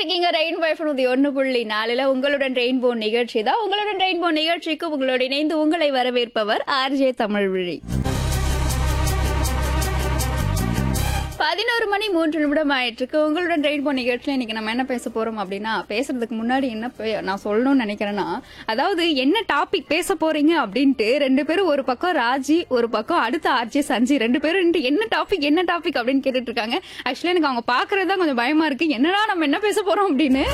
இருக்கீங்க rainbow FM நூத்தி ஒன்று புள்ளி நாலுல உங்களுடன் ரெயின்போ நிகழ்ச்சி தான் உங்களுடன் ரெயின்போ நிகழ்ச்சிக்கு உங்களோட இணைந்து உங்களை வரவேற்பவர் ஆர்ஜே தமிழ்விழி பதினோரு மணி மூன்று நிமிடம் ஆயிட்டிருக்கு உங்களுடன் ரெயின்போ நிகழ்ச்சியில் இன்னைக்கு நம்ம என்ன பேச போறோம் அப்படின்னா பேசுறதுக்கு முன்னாடி என்ன பே- நான் சொல்லணும்னு நினைக்கிறேன்னா அதாவது என்ன டாபிக் பேச போறீங்க அப்படின்ட்டு ரெண்டு பேரும் ஒரு பக்கம் ராஜி ஒரு பக்கம் அடுத்த ஆர்ஜே சஞ்சி ரெண்டு பேரும் நின்னுட்டு என்ன டாபிக் என்ன டாபிக் அப்படின்னு கேட்டுட்டு இருக்காங்க ஆக்சுவலி எனக்கு அவங்க பாக்குறது தான் கொஞ்சம் பயமா இருக்கு என்னடா நம்ம என்ன பேச போறோம் அப்படின்னு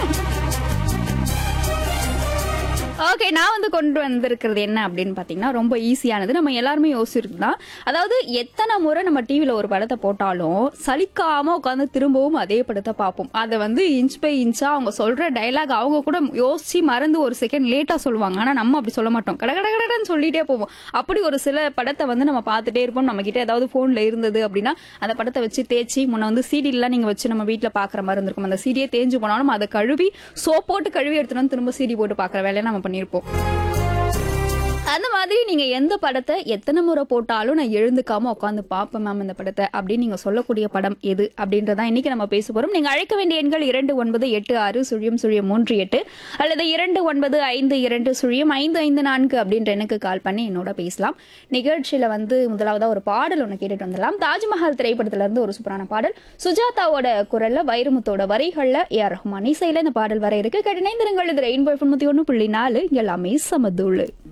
ஓகே நான் வந்து கொண்டு வந்திருக்கிறது என்ன அப்படின்னு பார்த்தீங்கன்னா ரொம்ப ஈஸியானது நம்ம எல்லாருமே யோசிச்சிருக்கலாம் அதாவது எத்தனை முறை நம்ம டிவியில் ஒரு படத்தை போட்டாலும் சலிக்காம உட்காந்து திரும்பவும் அதே படத்தை பார்ப்போம் அதை வந்து இன்ச் பை இன்ச்சா அவங்க சொல்ற டைலாக் அவங்க கூட யோசிச்சு மறந்து ஒரு செகண்ட் லேட்டா சொல்லுவாங்க ஆனா நம்ம அப்படி சொல்ல மாட்டோம் கட கட கடன்னு சொல்லிட்டே போவோம் அப்படி ஒரு சில படத்தை வந்து நம்ம பார்த்துட்டே இருப்போம் நம்ம கிட்ட ஏதாவது போன்ல இருந்தது அப்படின்னா அந்த படத்தை வச்சு தேய்ச்சி முன்ன வந்து சீடிலாம் நீங்க வச்சு நம்ம வீட்ல பாக்குற மாதிரி இருந்திருக்கும் அந்த சீடியே தேஞ்சு போனாலும் அதை கழுவி சோப் போட்டு கழுவி எடுத்துட்டு வந்து திரும்ப சீடி போட்டு பாக்குற வேலையை நம்ம பண்ணியிருப்போம் அந்த மாதிரி நீங்க எந்த படத்தை எத்தனை முறை போட்டாலும் நான் எழுந்துக்காம உட்காந்து பார்ப்பேன் மேம் இந்த படத்தை அப்படின்னு நீங்க சொல்லக்கூடிய படம் எது அப்படின்றதான் இன்னைக்கு நம்ம பேச போறோம் நீங்க அழைக்க வேண்டிய எண்கள் இரண்டு ஒன்பது எட்டு ஆறு சுழியம் சுழியம் மூன்று எட்டு அல்லது இரண்டு ஒன்பது ஐந்து இரண்டு சுழியம் ஐந்து ஐந்து நான்கு அப்படின்ற எனக்கு கால் பண்ணி என்னோட பேசலாம் நிகழ்ச்சியில வந்து முதலாவதா ஒரு பாடல் ஒன்று கேட்டுட்டு வந்துடலாம் தாஜ்மஹால் திரைப்படத்துல இருந்து ஒரு சூப்பரான பாடல் சுஜாதாவோட குரல்ல வைரமுத்தோட வரிகள்ல ஏ ஆர் ரஹ்மான் இசையில இந்த பாடல் வர இருக்கு கேட்டு இணைந்திருங்கள் இது ரெயின்போ தொண்ணூத்தி ஒன்று புள்ளி நாலு எல்லாமே சமதுள்ளு